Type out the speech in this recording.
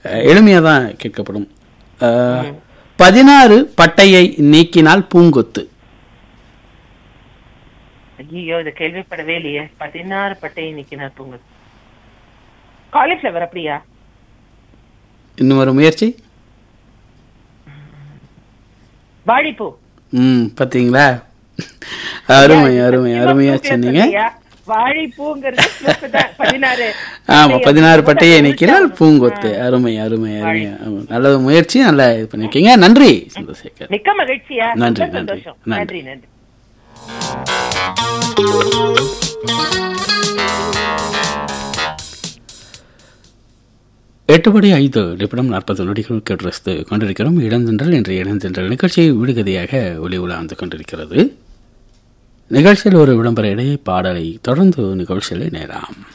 எளிமையாக தான் கேட்கப்படும் அஹ், பதினாறு பட்டையை நீக்கினால் பூங்கொத்து ஐயோ இதை கேள்விப்படவே இல்லையே பதினாறு பட்டையை நிக்கினார் தூங்க காலிஃபிளவர் அப்படியா இன்னும் ஒரு முயற்சி வாழைப்பூ ம் பார்த்தீங்களா அருமை அருமை அருமையாக சொன்னீங்க ஐயா, வாழைப்பூங்கிறது சிவப்பு தான், பதினாறு ஆமா பதினாறு பட்டையை நீக்கினால் பூங்கொத்து அருமை அருமை அருமை ஆமா. நல்ல முயற்சி நல்லா இது பண்ணிருக்கீங்க நன்றி சந்திரசேகர் மிக்க மகிழ்ச்சியா நன்றி, ரொம்ப நன்றி, சந்தோஷம் நன்றி. நன்றி நன்றி எட்டு படி ஐந்து நிமிடம் நாற்பது நொடிகள் கேட்டு கொண்டிருக்கிறோம் இளஞ்சென்றல் என்ற இளஞ்சென்றல் நிகழ்ச்சியை விடுகதையாக ஒளி உலாந்து கொண்டிருக்கிறது நிகழ்ச்சியில் ஒரு விளம்பர இடையே பாடலை தொடர்ந்து நிகழ்ச்சியில் நேராம்